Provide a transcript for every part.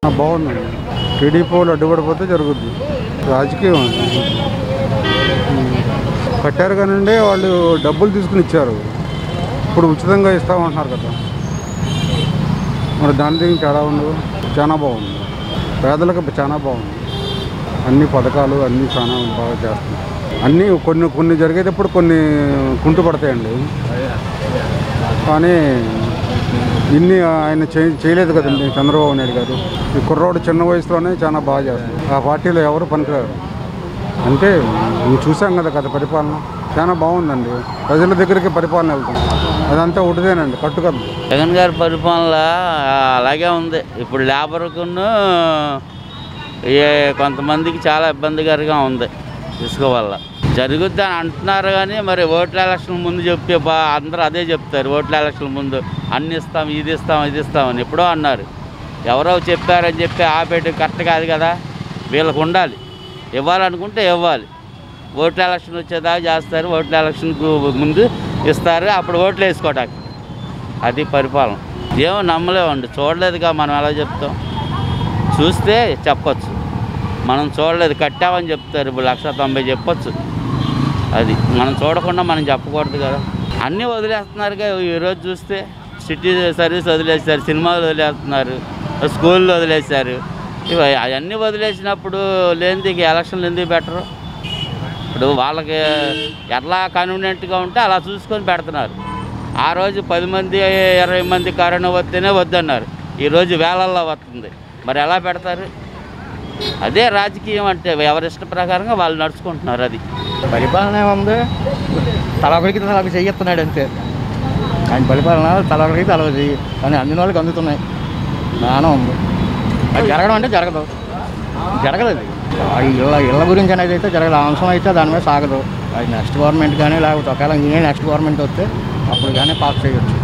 ఆ, బాగుందండి టీడీపీ వాళ్ళు అడ్డుపడిపోతే జరుగుద్ది రాజకీయం అది. ఉమ్. కట్టారు కానండి వాళ్ళు డబ్బులు తీసుకుని ఇచ్చారు ఇప్పుడు ఉచితంగా ఇస్తామంటున్నారు కదా మరి దాని దీనికి తేడా ఉండదు చాలా బాగుంది పేదలకు చాలా బాగుంది అన్ని పథకాలు అన్నీ చాలా బాగా చేస్తున్నాయి అన్నీ కొన్ని కొన్ని జరిగేటప్పుడు కొన్ని కుంటు పడతాయండి కానీ ఇన్ని ఆయన చే- చేయలేదు కదండి చంద్రబాబు నాయుడు గారు ఈ కుర్రోడు చిన్న వయసులోనే చాలా బాగా చేస్తారు ఆ పార్టీలో ఎవరు పనికిరారు అంటే మేము చూసాం కదా గత పరిపాలన చాలా బాగుందండి ప్రజల దగ్గరికి పరిపాలన వెళ్తుంది అదంతా ఒకటిదేనండి కట్టుకద్దు జగన్ గారి పరిపాలన అలాగే ఉంది ఇప్పుడు లేబర్కును ఏ కొంతమందికి చాలా ఇబ్బందికరంగా ఉంది ఇసుక వల్ల జరుగుద్ది అని అంటున్నారు కానీ మరి ఓట్ల ఎలక్షన్ ముందు చెప్పే బా అందరూ అదే చెప్తారు ఓట్ల ఎలక్షన్ ముందు అన్ని ఇస్తాం ఇది ఇస్తాం ఇది ఇస్తామని ఎప్పుడో అన్నారు ఎవరో చెప్పారని చెప్పి ఆపేయడం కరెక్ట్ కాదు కదా వీళ్ళకు ఉండాలి ఇవ్వాలనుకుంటే ఇవ్వాలి ఓట్ల ఎలక్షన్ వచ్చేదాకా చేస్తారు ఓట్ల ఎలక్షన్కు ముందు ఇస్తారు అప్పుడు ఓట్లు వేసుకోవటానికి అది పరిపాలన ఏమో నమ్మలేమండి చూడలేదుగా మనం ఎలా చెప్తాం చూస్తే చెప్పొచ్చు మనం చూడలేదు కట్టామని చెప్తారు ఇప్పుడు లక్ష తొంభై చెప్పొచ్చు అది మనం చూడకుండా మనం చెప్పకూడదు కదా అన్నీ వదిలేస్తున్నారుగా ఈరోజు చూస్తే సిటీ సర్వీస్ వదిలేస్తారు సినిమాలు వదిలేస్తున్నారు స్కూల్లో వదిలేశారు ఇవి అవన్నీ వదిలేసినప్పుడు లేనిది ఇక ఎలక్షన్లు ఎందుకు పెట్టరు ఇప్పుడు వాళ్ళకి ఎలా కన్వీనియంట్గా ఉంటే అలా చూసుకొని పెడుతున్నారు ఆ రోజు పది మంది ఇరవై మంది కరోనా వస్తేనే వద్దన్నారు ఈరోజు వేలల్లో వస్తుంది మరి ఎలా పెడతారు అదే రాజకీయం అంటే ఎవరి ఇష్ట ప్రకారంగా వాళ్ళు నడుచుకుంటున్నారు అది పరిపాలన ఏముంది తలొకరికి తలొక చెయ్యిస్తున్నాడు అంతే ఆయన పరిపాలన తలొకరికి తలొక చెయ్యి కానీ అందిన వాళ్ళకి అందుతున్నాయి బాగానే ఉంది అది జరగడం అంటే జరగదు జరగదు అది ఆ ఇళ్ళ ఇళ్ళ గురించి అనేది అయితే జరగదు ఆ అంశం అయితే దాని మీద సాగదు అది నెక్స్ట్ గవర్నమెంట్ కానీ లేకపోతే ఒకవేళ ఇంకే నెక్స్ట్ గవర్నమెంట్ వస్తే అప్పుడు కానీ పాస్ చేయొచ్చు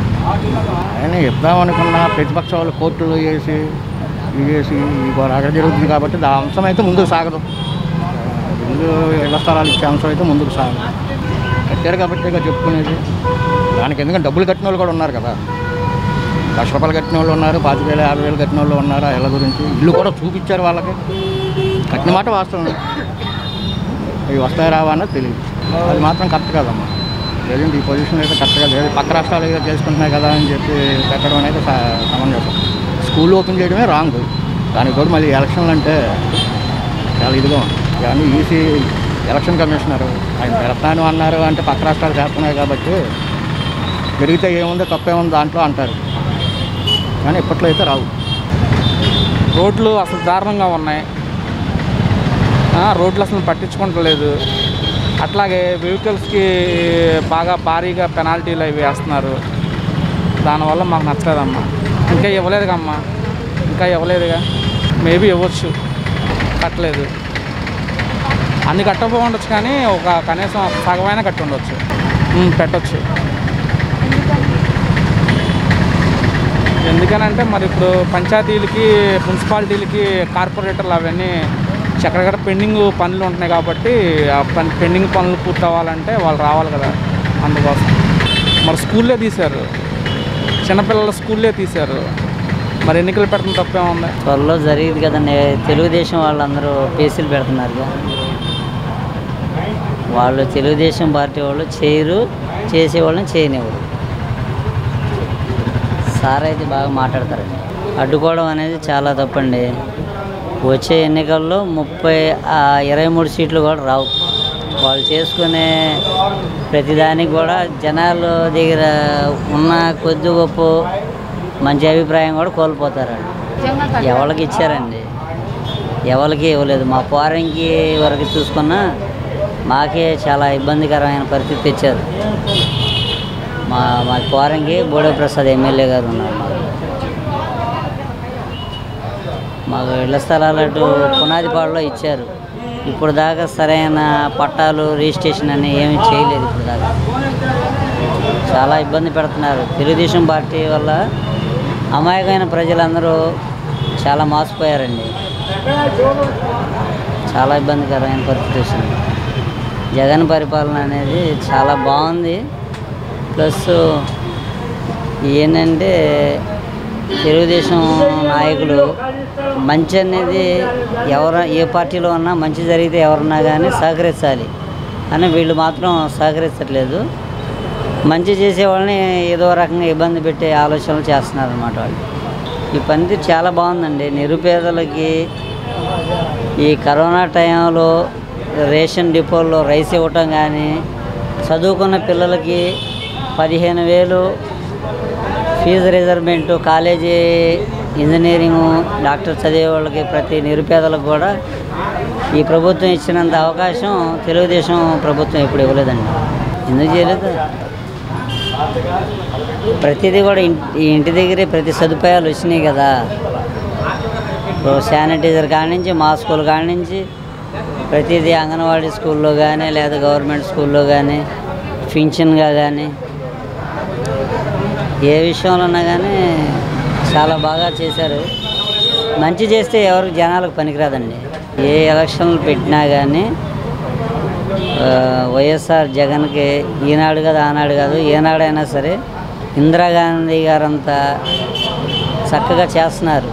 ఆయన ఇద్దామనుకున్న ప్రతిపక్ష వాళ్ళు కోర్టులు చేసి ఇవి చేసి ఇవి అక్కడ జరుగుతుంది కాబట్టి ఆ అంశం అయితే ముందుకు సాగదు ముందు ఇళ్ల స్థలాలు ఇచ్చే అంశం అయితే ముందుకు సాగదు కట్టారు కాబట్టి ఇక చెప్పుకునేది దానికి ఎందుకంటే డబ్బులు కట్టిన వాళ్ళు కూడా ఉన్నారు కదా లక్ష రూపాయలు కట్టిన వాళ్ళు ఉన్నారు పాతిక వేలు యాభై వేలు కట్టిన వాళ్ళు ఉన్నారు ఆ ఇళ్ళ గురించి ఇల్లు కూడా చూపించారు వాళ్ళకి కట్టిన మాట వాస్తవం అవి వస్తాయి రావా అన్నది తెలియదు అది మాత్రం కరెక్ట్ కాదమ్మా లేదంటే ఈ పొజిషన్ అయితే కరెక్ట్గా లేదు పక్క రాష్ట్రాలు ఏదో చేసుకుంటున్నాయి కదా అని చెప్పి పెట్టడం అనేది స- సమంజసం స్కూల్ ఓపెన్ చేయడమే రాంగ్ దానికి తోడు మళ్ళీ ఎలక్షన్లు అంటే చాలా ఇదిగా ఉంది కానీ ఈసీ ఎలక్షన్ కమిషనర్ ఆయన పెడతాను అన్నారు అంటే పక్క రాష్ట్రాలు చేస్తున్నాయి కాబట్టి పెరిగితే ఏముందో తప్పేముంది దాంట్లో అంటారు కానీ ఇప్పట్లో అయితే రావు రోడ్లు అసలు దారుణంగా ఉన్నాయి ఆ, రోడ్లు అసలు పట్టించుకుంటలేదు అట్లాగే వెహికల్స్కి బాగా భారీగా పెనాల్టీలు అవి వేస్తున్నారు దానివల్ల మాకు నచ్చలేదమ్మా ఇంకా ఇవ్వలేదుగా అమ్మా ఇంకా ఇవ్వలేదుగా మేబీ ఇవ్వచ్చు కట్టలేదు అన్ని కట్టకపో ఉండొచ్చు కానీ ఒక కనీసం సగమైనా కట్టి ఉండొచ్చు ఉమ్, పెట్టొచ్చు ఎందుకనంటే మరి ఇప్పుడు పంచాయతీలకి మున్సిపాలిటీలకి కార్పొరేటర్లు అవన్నీ ఎక్కడెక్కడ పెండింగ్ పనులు ఉంటున్నాయి కాబట్టి ఆ పని పెండింగ్ పనులు పూర్తి అవ్వాలంటే వాళ్ళు రావాలి కదా అందుకోసం మరి స్కూల్లే తీశారు చిన్నపిల్లల స్కూల్లే తీశారు మరి ఎన్నికలు పెట్టడం తప్పేముంది త్వరలో జరిగింది కదండి తెలుగుదేశం వాళ్ళందరూ పేసీలు పెడుతున్నారుగా వాళ్ళు తెలుగుదేశం పార్టీ వాళ్ళు చేయరు చేసేవాళ్ళని చేయనివ్వరు సార్ అయితే బాగా మాట్లాడతారండి అడ్డుకోవడం అనేది చాలా తప్పండి వచ్చే ఎన్నికల్లో ముప్పై ఆ, ఇరవై మూడు సీట్లు కూడా రావు వాళ్ళు చేసుకునే ప్రతిదానికి కూడా జనాల దగ్గర ఉన్న కొద్ది గొప్ప మంచి అభిప్రాయం కూడా కోల్పోతారండి ఎవరికి ఇచ్చారండి ఎవరికి ఇవ్వలేదు మా పోరంకి వరకు చూసుకున్నా మాకే చాలా ఇబ్బందికరమైన పరిస్థితి తెచ్చారు మా మా పోరంకి బోడే ప్రసాద్ ఎమ్మెల్యే గారు ఉన్నారు మాకు మాకు ఇళ్ల స్థలాలు అటు పునాదిపాడులో ఇచ్చారు ఇప్పుడు దాకా సరైన పట్టాలు రిజిస్ట్రేషన్ అని ఏమీ చేయలేదు ఇప్పుడు దాకా చాలా ఇబ్బంది పెడుతున్నారు తెలుగుదేశం పార్టీ వల్ల అమాయకమైన ప్రజలందరూ చాలా మోసపోయారండి చాలా ఇబ్బందికరమైన పరిస్థితి వచ్చింది జగన్ పరిపాలన అనేది చాలా బాగుంది ప్లస్ ఏంటంటే తెలుగుదేశం నాయకులు మంచి అనేది ఎవరు ఏ పార్టీలో ఉన్నా మంచి జరిగితే ఎవరున్నా కానీ సహకరించాలి అని వీళ్ళు మాత్రం సహకరించట్లేదు మంచి చేసే వాళ్ళని ఏదో రకంగా ఇబ్బంది పెట్టే ఆలోచనలు చేస్తున్నారు అనమాట వాళ్ళు ఈ పనితీరు చాలా బాగుందండి నిరుపేదలకి ఈ కరోనా టైంలో రేషన్ డిపోల్లో రైస్ ఇవ్వటం కానీ చదువుకున్న పిల్లలకి పదిహేను వేలు ఫీజు రిజర్వ్మెంటు కాలేజీ ఇంజనీరింగ్ డాక్టర్ చదివే వాళ్ళకి ప్రతి నిరుపేదలకు కూడా ఈ ప్రభుత్వం ఇచ్చినంత అవకాశం తెలుగుదేశం ప్రభుత్వం ఇప్పుడు ఇవ్వలేదండి ఎందుకు చేయలేదు ప్రతిదీ కూడా ఇంటి ఇంటి దగ్గరే ప్రతి సదుపాయాలు వచ్చినాయి కదా ఇప్పుడు శానిటైజర్ కాడి నుంచి మాస్కులు కాడి నుంచి ప్రతిదీ అంగన్వాడీ స్కూల్లో కానీ లేదా గవర్నమెంట్ స్కూల్లో కానీ పింఛన్గా కానీ ఏ విషయంలో ఉన్నా కానీ చాలా బాగా చేశారు మంచి చేస్తే ఎవరికి జనాలకు పనికిరాదండి ఏ ఎలక్షన్లు పెట్టినా కానీ ఆ, వైఎస్ఆర్ జగన్కి ఈనాడు కాదు ఆనాడు కాదు ఏనాడైనా సరే ఇందిరాగాంధీ గారంతా చక్కగా చేస్తున్నారు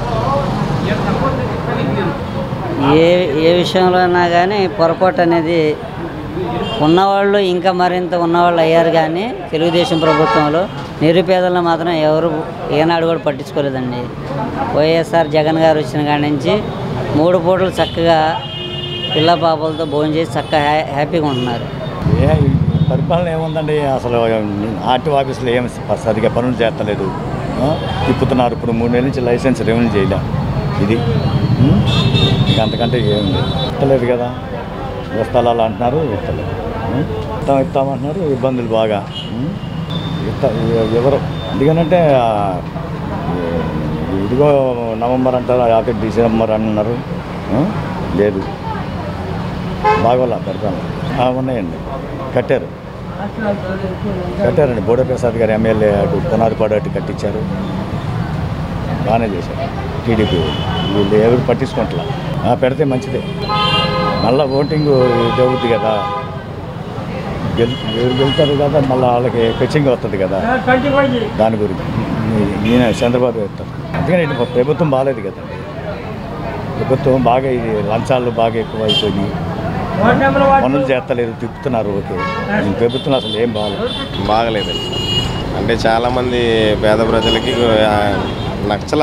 ఏ ఏ విషయంలో అయినా కానీ పొరపాటు అనేది ఉన్నవాళ్ళు ఇంకా మరింత ఉన్నవాళ్ళు అయ్యారు కానీ తెలుగుదేశం ప్రభుత్వంలో నిరుపేదలను మాత్రం ఎవరు ఏనాడు కూడా పట్టించుకోలేదండి వైఎస్ఆర్ జగన్ గారు వచ్చిన కాడి నుంచి మూడు పూటలు చక్కగా పిల్ల పాపలతో భోజనం చేసి చక్కగా హ్యా హ్యాపీగా ఉంటున్నారు ఏ ఈ పరిపాలన ఏముందండి అసలు ఆర్టీ ఆఫీసులో ఏం స- సరిగ్గా పనులు చేస్తలేదు ఆ? తిప్పుతున్నారు ఇప్పుడు మూడు నెలల నుంచి లైసెన్స్ రెవెన్యూ చేయలే ఇది ఉం? ఇక అంతకంటే ఏం లేదు ఇస్తలేదు కదా స్థలాలు అంటున్నారు ఇస్తలేదు ఉం? ఇస్తాం ఇస్తామంటున్నారు ఇబ్బందులు బాగా ఉం? ఇస్త ఎ- ఎవరు ఎందుకనంటే ఆ, ఈ- ఇదిగో నవంబర్ అంటారు యాభై డిసెంబర్ అన్నారు ఆ? లేదు బాగోలా పరిపాలన ఆ, ఉన్నాయండి కట్టారు కట్టారండి బోడే ప్రసాద్ గారు ఎమ్మెల్యే అటు పునాదిపాడు అటు కట్టించారు బాగానే చేశారు టీడీపీ వీళ్ళు ఎవరు పట్టించుకుంటలా ఆ, పెడితే మంచిదే మళ్ళీ ఓటింగ్ జరుగుతుంది కదా గెల్ ఎవరు గెలుతారు కదా మళ్ళీ వాళ్ళకి పిచ్చింగ్ వస్తుంది కదా దాని గురించి ఈ- ఈయన చంద్రబాబు చెప్తారు అందుకని ఇటు ప్రభుత్వం బాగాలేదు కదండి ప్రభుత్వం బాగా ఇది లంచాలు బాగా ఎక్కువ అయిపోయి పనులు చేస్తలేదు తిప్పుతున్నారు ఓకే ఈ ప్రభుత్వం అసలు ఏం బాగాలేదు బాగలేదండి అంటే చాలామంది పేద ప్రజలకి ఆ, నచ్చల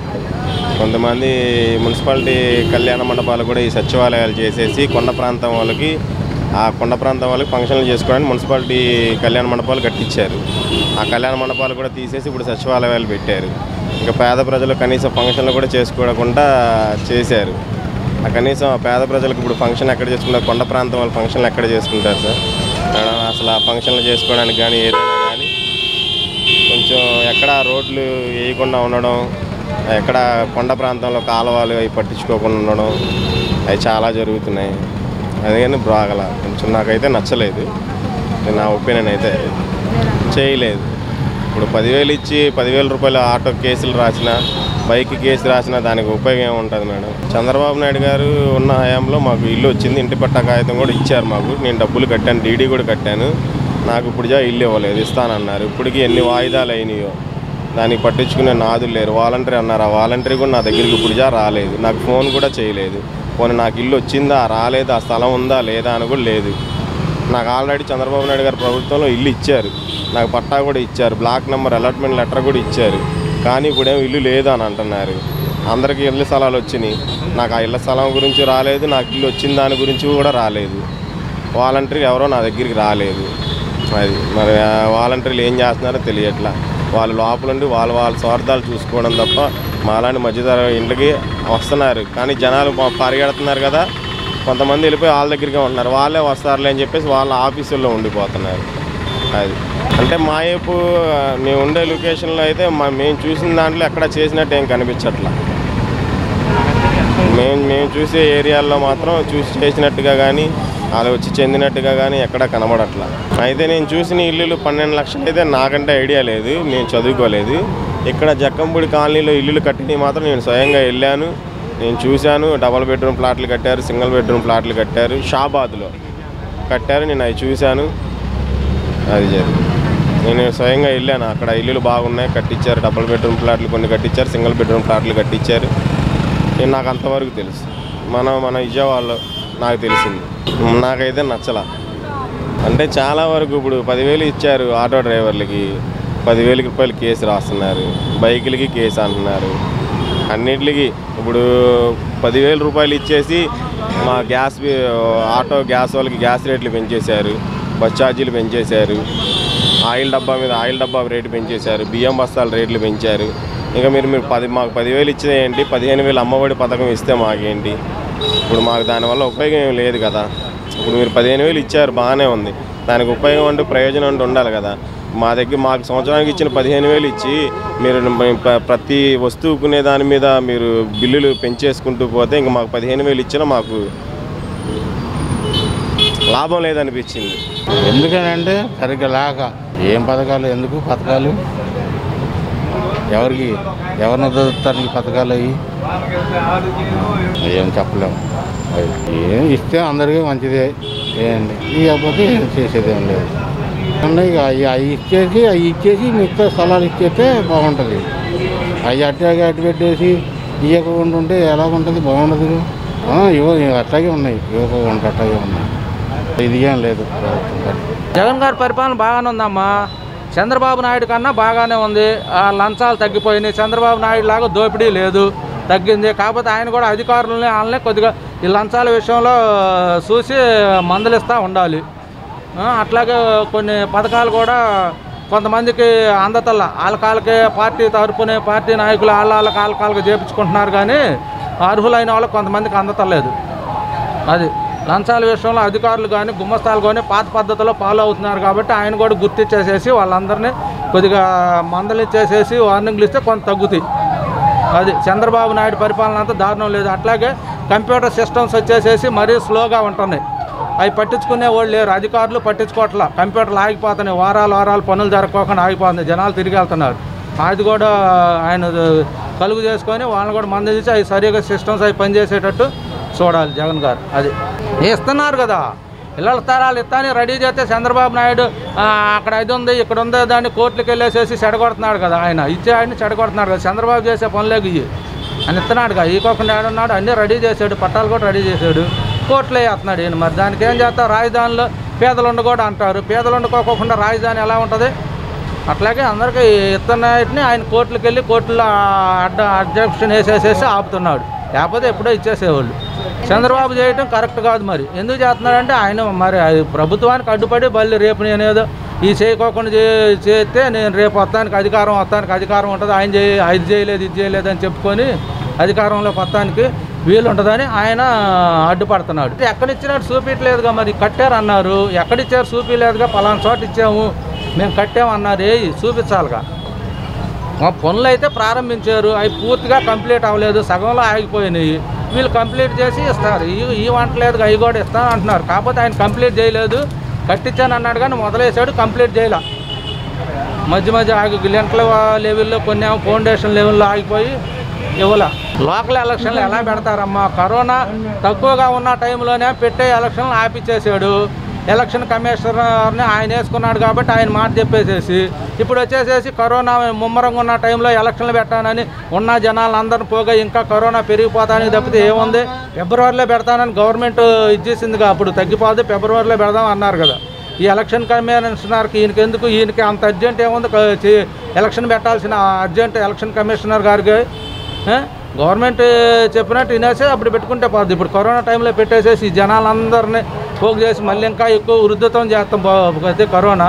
కొంతమంది మున్సిపాలిటీ కళ్యాణ మండపాలు కూడా ఈ సచివాలయాలు చేసేసి కొండ ప్రాంతం వాళ్ళకి ఆ కొండ ప్రాంతం వాళ్ళకి ఫంక్షన్లు చేసుకోవడానికి మున్సిపాలిటీ కళ్యాణ మండపాలు కట్టించారు ఆ కళ్యాణ మండపాలు కూడా తీసేసి ఇప్పుడు సచివాలయాలు పెట్టారు ఇంకా పేద ప్రజలు కనీసం ఫంక్షన్లు కూడా చేసుకోకుండా చేశారు ఆ కనీసం ఆ పేద ప్రజలకు ఇప్పుడు ఫంక్షన్ ఎక్కడ చేసుకుంటారు కొండ ప్రాంతం వాళ్ళు ఫంక్షన్లు ఎక్కడ చేసుకుంటారు సార్ మేడం అసలు ఆ ఫంక్షన్లు చేసుకోవడానికి కానీ ఏదైనా కానీ కొంచెం ఎక్కడ రోడ్లు వేయకుండా ఉండడం ఎక్కడ కొండ ప్రాంతంలో కాలువలు అవి పట్టించుకోకుండా ఉండడం అవి చాలా జరుగుతున్నాయి అందుకని బాగల కొంచెం నాకైతే నచ్చలేదు ఇది నా ఒపీనియన్ అయితే చేయలేదు ఇప్పుడు పదివేలు ఇచ్చి పదివేల రూపాయల ఆటో కేసులు రాసిన బైక్ కేసు రాసిన దానికి ఉపయోగం ఏముంటుంది మేడం చంద్రబాబు నాయుడు గారు ఉన్న హయాంలో మాకు ఇల్లు వచ్చింది ఇంటి పట్టా కాగితం కూడా ఇచ్చారు మాకు నేను డబ్బులు కట్టాను డీడీ కూడా కట్టాను నాకు ఇప్పుడు జా ఇల్లు ఇవ్వలేదు ఇస్తానన్నారు ఇప్పటికి ఎన్ని వాయిదాలు అయినాయో దానికి పట్టించుకునే నాదులు లేరు వాలంటరీ అన్నారు ఆ వాలంటరీ కూడా నా దగ్గరికి ఇప్పుడు జా రాలేదు నాకు ఫోన్ కూడా చేయలేదు పోనీ నాకు ఇల్లు వచ్చిందా రాలేదా ఆ స్థలం ఉందా లేదా అని కూడా లేదు నాకు ఆల్రెడీ చంద్రబాబు నాయుడు గారు ప్రభుత్వంలో ఇల్లు ఇచ్చారు నాకు పట్టా కూడా ఇచ్చారు బ్లాక్ నెంబర్ అలాట్మెంట్ లెటర్ కూడా ఇచ్చారు కానీ ఇప్పుడేమో ఇల్లు లేదు అని అంటున్నారు అందరికీ ఇళ్ళ స్థలాలు వచ్చినాయి నాకు ఆ ఇళ్ళ స్థలం గురించి రాలేదు నాకు ఇల్లు వచ్చిన దాని గురించి కూడా రాలేదు వాలంటరీ ఎవరో నా దగ్గరికి రాలేదు అది మరి ఆ వాలంటీర్లు ఏం చేస్తున్నారో తెలియట్లా వాళ్ళు లోపలుండి వాళ్ళ వాళ్ళ స్వార్థాలు చూసుకోవడం తప్ప మాలాంటి మధ్యతర ఇంటికి వస్తున్నారు కానీ జనాలు ప- పరిగెడుతున్నారు కదా కొంతమంది వెళ్ళిపోయి వాళ్ళ దగ్గరికి ఉంటున్నారు వాళ్ళే వస్తారులే అని చెప్పేసి వాళ్ళ ఆఫీసుల్లో ఉండిపోతున్నారు అది అంటే మా వైపు ఆ, మేము ఉండే లొకేషన్లో అయితే మా మేము చూసిన దాంట్లో ఎక్కడ చేసినట్టు ఏం కనిపించట్లా మేము మేము చూసే ఏరియాల్లో మాత్రం చూసి చేసినట్టుగా కానీ వాళ్ళు వచ్చి చెందినట్టుగా కానీ ఎక్కడ కనబడట్లా అయితే నేను చూసిన ఇల్లులు పన్నెండు లక్షలు అయితే నాకంటే ఐడియా లేదు నేను చదువుకోలేదు ఇక్కడ జక్కంపూడి కాలనీలో ఇల్లులు కట్టినవి మాత్రం నేను స్వయంగా వెళ్ళాను నేను చూశాను డబల్ బెడ్రూమ్ ప్లాట్లు కట్టారు సింగిల్ బెడ్రూమ్ ప్లాట్లు కట్టారు షాబాద్లో కట్టారు నేను అవి చూశాను అది జరిగింది నేను స్వయంగా వెళ్ళాను అక్కడ ఇల్లులు బాగున్నాయి కట్టించారు డబుల్ బెడ్రూమ్ ఫ్లాట్లు కొన్ని కట్టించారు సింగిల్ బెడ్రూమ్ ఫ్లాట్లు కట్టించారు నేను నాకు అంతవరకు తెలుసు మనం మన విజయవాడలో నాకు తెలిసింది నాకైతే నచ్చల అంటే చాలా వరకు ఇప్పుడు పదివేలు ఇచ్చారు ఆటో డ్రైవర్లకి పదివేల రూపాయలు కేసు రాస్తున్నారు బైకులకి కేసు అంటున్నారు అన్నిటికి ఇప్పుడు పదివేల రూపాయలు ఇచ్చేసి మా గ్యాస్ బి- ఆటో గ్యాస్ వాళ్ళకి గ్యాస్ రేట్లు పెంచేశారు బస్ ఛార్జీలు పెంచేశారు ఆయిల్ డబ్బా మీద ఆయిల్ డబ్బా రేటు పెంచేశారు బియ్యం బస్తాల రేట్లు పెంచారు ఇంకా మీరు మీరు పది మాకు పదివేలు ఇచ్చేయండి పదిహేను వేలు అమ్మఒడి పథకం ఇస్తే మాకేంటి ఇప్పుడు మాకు దానివల్ల ఉపయోగం ఏం లేదు కదా ఇప్పుడు మీరు పదిహేను వేలు ఇచ్చారు బాగానే ఉంది దానికి ఉపయోగం అంటూ ప్రయోజనం అంటూ ఉండాలి కదా మా దగ్గర మాకు సంవత్సరానికి ఇచ్చిన పదిహేను వేలు ఇచ్చి మీరు ప్ర- ప్రతి వస్తువు కొనే దాని మీద మీరు బిల్లులు పెంచేసుకుంటూ పోతే ఇంక మాకు పదిహేను వేలు ఇచ్చినా మాకు లాభం లేదనిపించింది ఎందుకనంటే సరిగ్గా లేక ఏం పథకాలు ఎందుకు పథకాలు ఎవరికి ఎవరిని చదువుతారు ఈ పథకాలు అవి ఏం చెప్పలేము అవి ఏం ఇస్తే అందరికీ మంచిదే ఏంటి ఇవ్వకపోతే ఏం చేసేది ఏం లేదు అంటే ఇక అవి అవి ఇచ్చేసి అవి ఇచ్చేసి మిగతా స్థలాలు ఇచ్చేస్తే బాగుంటుంది అవి అట్టాగే అట్టు పెట్టేసి ఇవ్వకుండా ఉంటే ఎలా ఉంటుంది బాగుండదు ఆ, ఇవ్వ అట్లాగే ఉన్నాయి ఇవ్వకుండా అట్లాగే ఉన్నాయి ఇది ఏం లేదు ప్రభుత్వం పని. జగన్ గారి పరిపాలన బాగానే ఉందమ్మా చంద్రబాబు నాయుడు కన్నా బాగానే ఉంది ఆ లంచాలు తగ్గిపోయినాయి చంద్రబాబు నాయుడు లాగా దోపిడీ లేదు తగ్గింది కాకపోతే ఆయన కూడా అధికారులని వాళ్ళనే కొద్దిగా ఈ లంచాల విషయంలో చూసి మందలిస్తూ ఉండాలి ఆ, అట్లాగే కొన్ని పథకాలు కూడా కొంతమందికి అందతల్ల వాళ్ళ కాళ్ళకి పార్టీ తరపునే పార్టీ నాయకులు వాళ్ళ వాళ్ళ కాళ్ళ కాళ్ళకి చేపించుకుంటున్నారు కానీ అర్హులైన వాళ్ళకి కొంతమందికి అందతలేదు అది లంచాల విషయంలో అధికారులు కానీ గుమ్మస్తాలు కానీ పాత పద్ధతిలో ఫాలో అవుతున్నారు కాబట్టి ఆయన కూడా గుర్తించేసేసి వాళ్ళందరినీ కొద్దిగా మందలిచ్చేసేసి వార్నింగ్లు ఇస్తే కొంత తగ్గుతాయి అది చంద్రబాబు నాయుడు పరిపాలన అంతా దారుణం లేదు అట్లాగే కంప్యూటర్ సిస్టమ్స్ వచ్చేసేసి మరీ స్లోగా ఉంటున్నాయి అవి పట్టించుకునే వాళ్ళు లేరు అధికారులు పట్టించుకోవట్లా కంప్యూటర్లు ఆగిపోతున్నాయి వారాలు వారాలు పనులు జరగకోకుండా ఆగిపోతుంది జనాలు తిరిగి వెళ్తున్నారు అది కూడా ఆయన కలుగు చేసుకొని వాళ్ళని కూడా మందించి అవి సరిగా సిస్టమ్స్ అవి పనిచేసేటట్టు చూడాలి జగన్ గారు అది ఇస్తున్నారు కదా పిల్లల తరాలు ఇస్తాని రెడీ చేస్తే చంద్రబాబు నాయుడు ఆ, అక్కడ అది ఉంది ఇక్కడ ఉంది దాన్ని కోర్టులకు వెళ్ళేసేసి చెడగొడుతున్నాడు కదా ఆయన ఇచ్చే ఆయన్ని చెడగొడుతున్నాడు కదా చంద్రబాబు చేసే పనులేక ఇవి అని ఇస్తున్నాడు కదా ఈకోకుండా ఏడున్నాడు అన్నీ రెడీ చేశాడు పట్టాలు కూడా రెడీ చేశాడు కోర్టులో వేస్తున్నాడు ఈయన మరి దానికి ఏం చేస్తాం రాజధానిలో పేదలు ఉండకూడదు అంటారు పేదలు వండుకోకుండా రాజధాని ఎలా ఉంటుంది అట్లాగే అందరికీ ఇస్తున్నాయిని ఆయన కోర్టులకు వెళ్ళి కోర్టులో అడ్డ అబ్జెక్షన్ వేసేసేసి ఆపుతున్నాడు లేకపోతే ఎప్పుడో ఇచ్చేసేవాళ్ళు చంద్రబాబు చేయటం కరెక్ట్ కాదు మరి ఎందుకు చేస్తున్నాడంటే ఆయన మరి అది ప్రభుత్వానికి అడ్డుపడి మళ్ళీ రేపు నేనేదో ఈ చేయకోకుండా చే- చేస్తే నేను రేపు వస్తానికి అధికారం వస్తానికి అధికారం ఉంటుంది ఆయన చేయ అది చేయలేదు ఇది చేయలేదు అని చెప్పుకొని అధికారంలోకి వస్తానికి వీలు ఉంటుందని ఆయన అడ్డుపడుతున్నాడు ఎక్కడిచ్చినట్టు చూపించలేదుగా మరి కట్టారు అన్నారు ఎక్కడిచ్చారు చూపించలేదుగా పలానా చోట ఇచ్చాము మేము కట్టామన్నారు ఏ చూపించాలిగా మా పనులు అయితే ప్రారంభించారు అవి పూర్తిగా కంప్లీట్ అవ్వలేదు సగంలో ఆగిపోయినాయి వీళ్ళు కంప్లీట్ చేసి ఇస్తారు ఈ ఈ వంటలేదు అవి కూడా ఇస్తాను అంటున్నారు కాకపోతే ఆయన కంప్లీట్ చేయలేదు కట్టించాను అన్నాడు కానీ మొదలేసాడు కంప్లీట్ చేయలే మధ్య మధ్య ఆగి లింట్ల లెవెల్లో కొన్ని ఏమో ఫౌండేషన్ లెవెల్లో ఆగిపోయి ఇవ్వలే లోకల్ ఎలక్షన్లు ఎలా పెడతారమ్మా కరోనా తక్కువగా ఉన్న టైంలోనే పెట్టే ఎలక్షన్లు ఆపిచ్చేసాడు ఎలక్షన్ కమిషనర్ని ఆయన వేసుకున్నాడు కాబట్టి ఆయన మాట చెప్పేసేసి ఇప్పుడు వచ్చేసేసి కరోనా ముమ్మరంగా ఉన్న టైంలో ఎలక్షన్లు పెట్టానని ఉన్న జనాలందరిని పోగా ఇంకా కరోనా పెరిగిపోతానికి తప్పితే ఏముంది ఫిబ్రవరిలో పెడతానని గవర్నమెంట్ ఇచ్చేసిందిగా అప్పుడు తగ్గిపోతే ఫిబ్రవరిలో పెడదాం అన్నారు కదా ఈ ఎలక్షన్ కమిషనర్కి ఈయనకి ఎందుకు ఈయనకి అంత అర్జెంట్ ఏముంది క- చే- ఎలక్షన్ పెట్టాల్సిన అర్జెంట్ ఎలక్షన్ కమిషనర్ గారికి ఆ? గవర్నమెంట్ చెప్పినట్టు వినేసి అప్పుడు పెట్టుకుంటే పోద్ది ఇప్పుడు కరోనా టైంలో పెట్టేసేసి ఈ జనాలందరినీ పోగు చేసి మళ్ళీ ఇంకా ఎక్కువ వృద్ధతం చేస్తాం అయితే కరోనా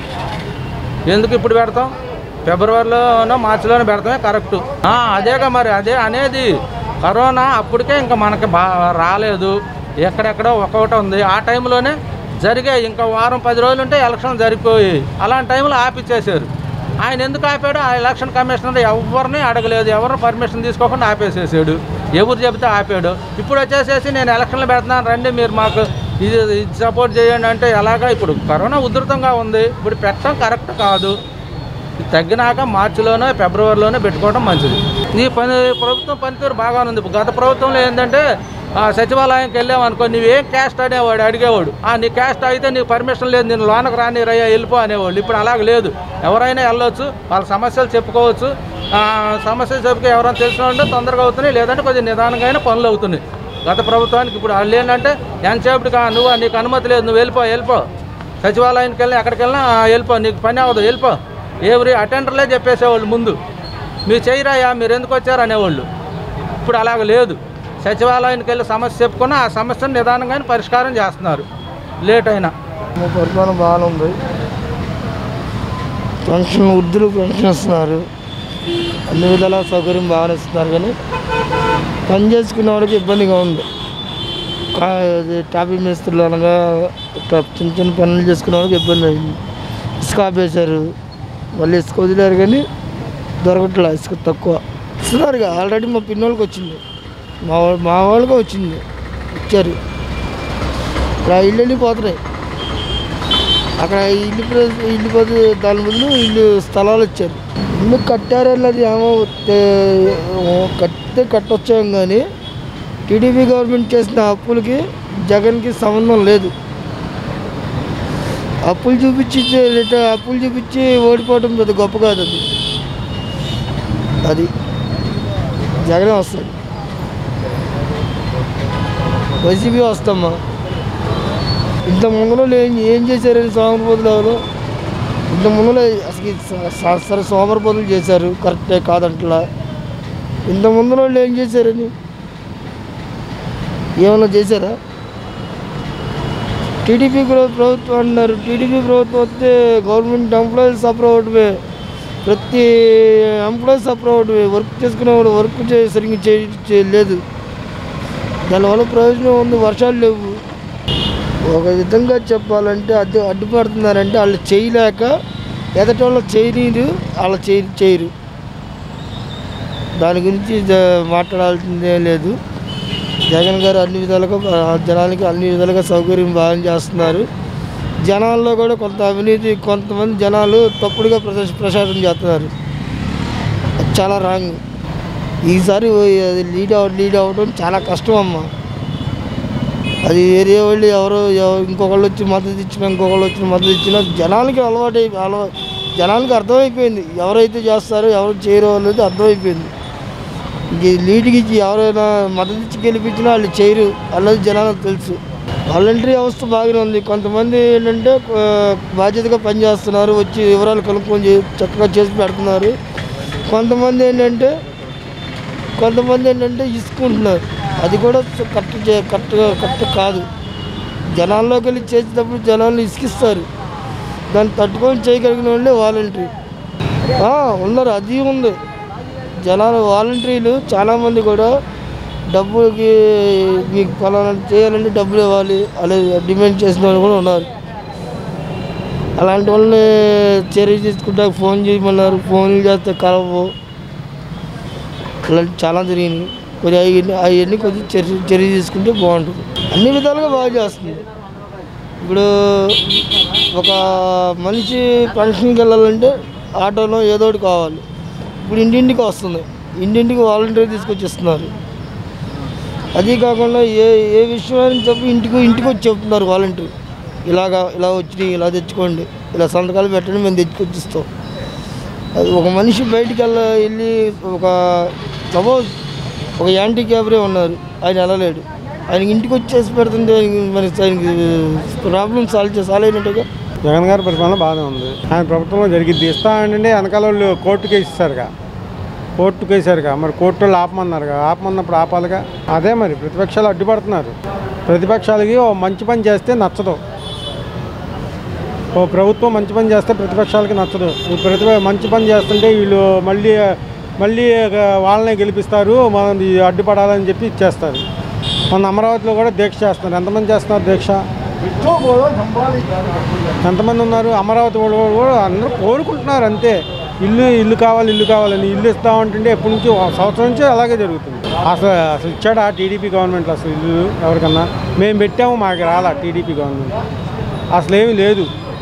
ఎందుకు ఇప్పుడు పెడతాం ఫిబ్రవరిలోనో మార్చిలోనో పెడతామే కరెక్ట్ అదేగా మరి అదే అనేది కరోనా అప్పటికే ఇంకా మనకి బా రాలేదు ఎక్కడెక్కడో ఒక్కొక్కటి ఉంది ఆ టైంలోనే జరిగాయి ఇంకా వారం పది రోజులు ఉంటే ఎలక్షన్ జరిగిపోయి అలాంటి టైంలో ఆపిచ్చేసారు ఆయన ఎందుకు ఆపాడు ఆ ఎలక్షన్ కమిషనర్ ఎవరిని అడగలేదు ఎవరు పర్మిషన్ తీసుకోకుండా ఆపేసేసాడు ఎవరు చెబితే ఆపాడు ఇప్పుడు వచ్చేసేసి నేను ఎలక్షన్లు పెడుతున్నాను రండి మీరు మాకు ఇది ఇది సపోర్ట్ చేయండి అంటే ఎలాగా ఇప్పుడు కరోనా ఉధృతంగా ఉంది ఇప్పుడు పెట్టడం కరెక్ట్ కాదు ఇది తగ్గినాక మార్చిలోనో ఫిబ్రవరిలోనో పెట్టుకోవడం మంచిది ఈ పని ప్రభుత్వం పనితీరు బాగానే ఉంది గత ప్రభుత్వంలో ఏంటంటే ఆ, సచివాలయంకి వెళ్ళామనుకో నువ్వేం క్యాస్ట్ అనేవాడు అడిగేవాడు ఆ నీ క్యాస్ట్ అయితే నీకు పర్మిషన్ లేదు నేను లోనకు రానిరయ్యా వెళ్ళిపో అనేవాళ్ళు ఇప్పుడు అలాగ లేదు ఎవరైనా వెళ్ళొచ్చు వాళ్ళ సమస్యలు చెప్పుకోవచ్చు ఆ, సమస్యలు చెప్పుకో ఎవరైనా తెలిసిన ఉంటే తొందరగా అవుతున్నాయి లేదంటే కొంచెం నిదానంగా అయినా పనులు అవుతున్నాయి గత ప్రభుత్వానికి ఇప్పుడు వాళ్ళు ఏంటంటే ఎంతసేపటికి "ఆ, నువ్వు నీకు అనుమతి లేదు నువ్వు వెళ్ళిపో వెళ్ళిపో సచివాలయానికి వెళ్ళి ఎక్కడికి వెళ్ళినా "ఆ, వెళ్ళిపో నీకు పని అవ్వదు వెళ్ళిపో ఎవరి అటెండర్లే చెప్పేసేవాళ్ళు ముందు మీరు చేయరాయా మీరు ఎందుకు వచ్చారు అనేవాళ్ళు ఇప్పుడు అలాగ లేదు సచివాలయానికి వెళ్ళి సమస్య చెప్పుకున్న ఆ సమస్యను నిదానంగానే పరిష్కారం చేస్తున్నారు లేట్ అయినా మా పరిపాలన బాగానే ఉంది పెన్షన్ వృద్ధులు పెన్షన్ ఇస్తున్నారు అన్ని విధాల సౌకర్యం బాగానే ఇస్తున్నారు కానీ పని చేసుకునే వాళ్ళకి ఇబ్బందిగా ఉంది కా- ఇది టాపీ మేస్త్రులు అనగా ఇట్లా చిన్న చిన్న పనులు చేసుకునే వాళ్ళకి ఇబ్బంది అయింది ఇసుక ఆపేశారు మళ్ళీ ఇసుక వదిలేరు కానీ దొరకట్లే ఇసుక తక్కువ ఇస్తున్నారు ఆల్రెడీ మా పిన్నోళ్ళకి వచ్చింది మా వా- మా వాళ్ళకి వచ్చింది ఇచ్చారు ఇక్కడ ఇల్లు వెళ్ళిపోతున్నాయి అక్కడ ఇల్లు ప్ర- ఇల్లు పోతే దాని ముందు ఇల్లు స్థలాలు ఇచ్చారు ఇల్లు కట్టారు అన్నది ఏమో తే- కట్టితే కట్టొచ్చాం కానీ టీడీపీ గవర్నమెంట్ చేసిన అప్పులకి జగన్కి సంబంధం లేదు అప్పులు చూపించి రిట- అప్పులు చూపించి ఓడిపోవడం పెద్ద గొప్ప కాదు అది అది జగనే వస్తాడు వైసీపీ వస్తామ్మా ఇంత ముందులో ఏం ఏం చేశారని సోమరపోతులు ఎవరు ఇంత ముందులో అసలు ఈ స- స- సరే సోమరపోతులు చేశారు కరెక్టే కాదంటలా ఇంత ముందులో వాళ్ళు ఏం చేశారని ఏమన్నా చేశారా టీడీపీ గ్రో- ప్రభుత్వం అంటున్నారు టీడీపీ ప్రభుత్వం వస్తే గవర్నమెంట్ ఎంప్లాయీస్ సఫర్ అవడమే ప్రతి ఎంప్లాయీస్ సఫర్ అవడమే వర్క్ చేసుకునేవాడు వర్క్ చే సరిగ్గా చే- చేయలేదు దానివల్ల ప్రయోజనం ఉంది వర్షాలు లేవు ఒక విధంగా చెప్పాలంటే అడ్డు అడ్డుపడుతున్నారంటే వాళ్ళు చేయలేక ఎదటి వాళ్ళు చేయనీరు వాళ్ళు చేయ చేయరు దాని గురించి జ- మాట్లాడాల్సిందే లేదు జగన్ గారు అన్ని విధాలుగా ఆ జనాలకి అన్ని విధాలుగా సౌకర్యం బాగా చేస్తున్నారు జనాల్లో కూడా కొంత అవినీతి కొంతమంది జనాలు తప్పుడుగా ప్రశ ప్రచారం చేస్తున్నారు అది చాలా రాంగ్ ఈసారి అది లీడ్ అవ లీడ్ అవ్వడం చాలా కష్టం అమ్మా అది వేరే వాళ్ళు ఎవరో ఎవ- ఇంకొకళ్ళు వచ్చి మద్దతు ఇచ్చినా ఇంకొకళ్ళు వచ్చి మద్దతు ఇచ్చినా జనాలకి అలవాటు అయిపో అలవా జనాలకి అర్థమైపోయింది ఎవరైతే చేస్తారో ఎవరు చేయరో అనేది అర్థమైపోయింది ఇంక ఈ లీడ్కి ఇచ్చి ఎవరైనా మద్దతు ఇచ్చి గెలిపించినా వాళ్ళు చేయరు అన్నది జనాలకు తెలుసు వాలంటరీ వ్యవస్థ బాగానే ఉంది కొంతమంది ఏంటంటే ఆ, బాధ్యతగా పనిచేస్తున్నారు వచ్చి వివరాలు కనుక్కొని చే- చక్కగా చేసి పెడుతున్నారు కొంతమంది ఏంటంటే కొంతమంది ఏంటంటే ఇసుకుంటున్నారు అది కూడా కరెక్ట్ చే- కరెక్ట్గా కరెక్ట్ కాదు జనాల్లోకి వెళ్ళి చేసేటప్పుడు జనాలు ఇసుకిస్తారు దాన్ని తట్టుకొని చేయగలిగిన వాళ్ళే వాలంటరీ ఆ, ఉన్నారు అది ఉంది జనాలు వాలంటీర్లు చాలామంది కూడా డబ్బులకి మీకు ఫలానా చేయాలంటే డబ్బులు ఇవ్వాలి అలా డిమాండ్ చేసిన వాళ్ళు కూడా ఉన్నారు అలాంటి వాళ్ళని చర్య తీసుకుంటా ఫోన్ చేయమన్నారు ఫోన్లు చేస్తే కలవు ఇలాంటి చాలా జరిగినాయి కొద్దిగా అవన్నీ అవన్నీ కొంచెం చర్య చర్య తీసుకుంటే బాగుంటుంది అన్ని విధాలుగా బాగా చేస్తుంది ఇప్పుడు ఒక మనిషి పెన్షన్కి వెళ్ళాలంటే ఆటోలో ఏదో ఒకటి కావాలి ఇప్పుడు ఇంటింటికి వస్తుంది ఇంటింటికి వాలంటీర్ తీసుకొచ్చి ఇస్తున్నారు అది కాకుండా ఏ ఏ విషయాన్ని చెప్పి ఇంటికి ఇంటికి వచ్చి చెప్తున్నారు వాలంటీర్ ఇలాగా ఇలా వచ్చినాయి ఇలా తెచ్చుకోండి ఇలా సంతకాలు పెట్టండి మేము తెచ్చుకొచ్చి ఇస్తాం అది ఒక మనిషి బయటికి వెళ్ళ వెళ్ళి ఒక సపోజ్ ఒక యాంటీ క్యాబరే ఉన్నారు ఆయన వెళ్ళలేడు ఆయనకి ఇంటికి వచ్చి చేసి పెడుతుంటే ఆయనకి మరి ఆయనకి ప్రాబ్లమ్ సాల్వ్ చేసి సాల్వ్ అయినట్టుగా జగన్ గారి పరిపాలన బాగానే ఉంది ఆయన ప్రభుత్వంలో జరిగింది ఇస్తా అంటే వెనకాల వాళ్ళు కోర్టుకి వేసేసారుగా కోర్టుకి వేసారుగా మరి కోర్టు వాళ్ళు ఆపమన్నారుగా ఆపమన్నప్పుడు ఆపాలిగా అదే మరి ప్రతిపక్షాలు అడ్డుపడుతున్నారు ప్రతిపక్షాలకి ఓ మంచి పని చేస్తే నచ్చదు ఓ ప్రభుత్వం మంచి పని చేస్తే ప్రతిపక్షాలకి నచ్చదు ఈ ప్రతిప మంచి పని చేస్తుంటే వీళ్ళు మళ్ళీ మళ్ళీ వాళ్ళనే గెలిపిస్తారు మనం ఈ అడ్డుపడాలని చెప్పి ఇచ్చేస్తారు మన అమరావతిలో కూడా దీక్ష చేస్తున్నారు ఎంతమంది చేస్తున్నారు దీక్ష ఎంతమంది ఉన్నారు అమరావతి వాళ్ళు కూడా అందరూ కోరుకుంటున్నారు అంతే ఇల్లు ఇల్లు కావాలి ఇల్లు కావాలని ఇల్లు ఇస్తామంటుంటే ఎప్పటి నుంచి ఒక సంవత్సరం నుంచి అలాగే జరుగుతుంది అసలు అసలు ఇచ్చాడా టీడీపీ గవర్నమెంట్ అసలు ఇల్లు ఎవరికన్నా మేము పెట్టాము మాకు రాలా టీడీపీ గవర్నమెంట్ అసలు ఏమీ లేదు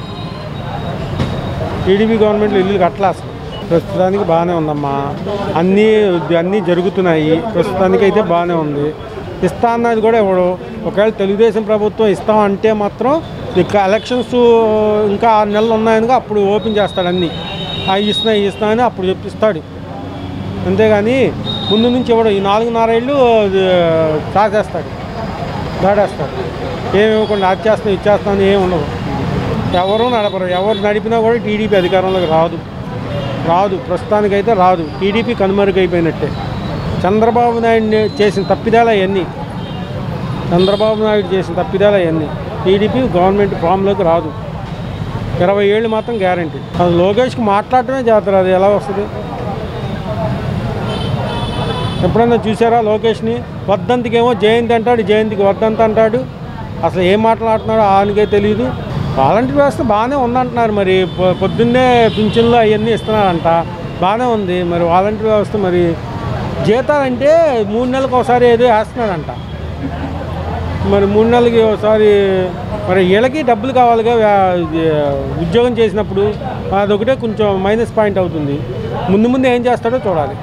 టీడీపీ గవర్నమెంట్లో ఇల్లు కట్టలే అసలు ప్రస్తుతానికి బాగానే ఉందమ్మా అన్నీ అన్నీ జరుగుతున్నాయి ప్రస్తుతానికి అయితే బాగానే ఉంది ఇస్తా అన్నది కూడా ఇవ్వడు ఒకవేళ తెలుగుదేశం ప్రభుత్వం ఇస్తాం అంటే మాత్రం ఇక ఎలక్షన్స్ ఇంకా ఆరు నెలలు ఉన్నాయనుగా అప్పుడు ఓపెన్ చేస్తాడు అన్నీ అవి ఇస్తున్నా ఇవి ఇస్తున్నా అని అప్పుడు చెప్పిస్తాడు అంతేగాని ముందు నుంచి ఇవ్వడు ఈ నాలుగున్నర ఏళ్ళు సాగేస్తాడు దాడేస్తాడు ఏమి ఇవ్వకుండా అది చేస్తాం ఇది చేస్తాం అని ఏమి ఉండవు ఎవరు నడపరు ఎవరు నడిపినా కూడా టీడీపీ అధికారంలోకి రాదు రాదు ప్రస్తుతానికైతే రాదు టీడీపీ కనుమరుగైపోయినట్టే చంద్రబాబు నాయుడు చేసిన తప్పిదాలు అవన్నీ చంద్రబాబు నాయుడు చేసిన తప్పిదాలు అవన్నీ టీడీపీ గవర్నమెంట్ ఫామ్లోకి రాదు ఇరవై ఏళ్ళు మాత్రం గ్యారంటీ అది లోకేష్కి మాట్లాడటమే చేస్తారు అది ఎలా వస్తుంది ఎప్పుడన్నా చూసారా లోకేష్ని వద్దంతికేమో జయంతి అంటాడు జయంతికి వద్దంత అంటాడు అసలు ఏం మాట్లాడుతున్నాడో ఆయనకే తెలియదు వాలంటీర్ వ్యవస్థ బాగానే ఉందంటున్నారు మరి పొ- పొద్దున్నే పింఛన్లు అవన్నీ ఇస్తున్నారంట బాగానే ఉంది మరి వాలంటీర్ వ్యవస్థ మరి జీతాలంటే మూడు నెలలకు ఒకసారి ఏదో వేస్తున్నారంట మరి మూడు నెలలకి ఒకసారి మరి వీళ్ళకి డబ్బులు కావాలిగా వ్యా- ఇది, ఉద్యోగం చేసినప్పుడు అదొకటే కొంచెం మైనస్ పాయింట్ అవుతుంది ముందు ముందు ఏం చేస్తాడో చూడాలి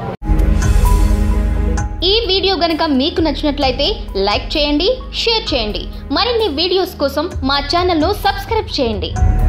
ఈ వీడియో గనుక మీకు నచ్చినట్లయితే లైక్ చేయండి షేర్ చేయండి మరిన్ని వీడియోస్ కోసం మా ఛానల్ను సబ్స్క్రైబ్ చేయండి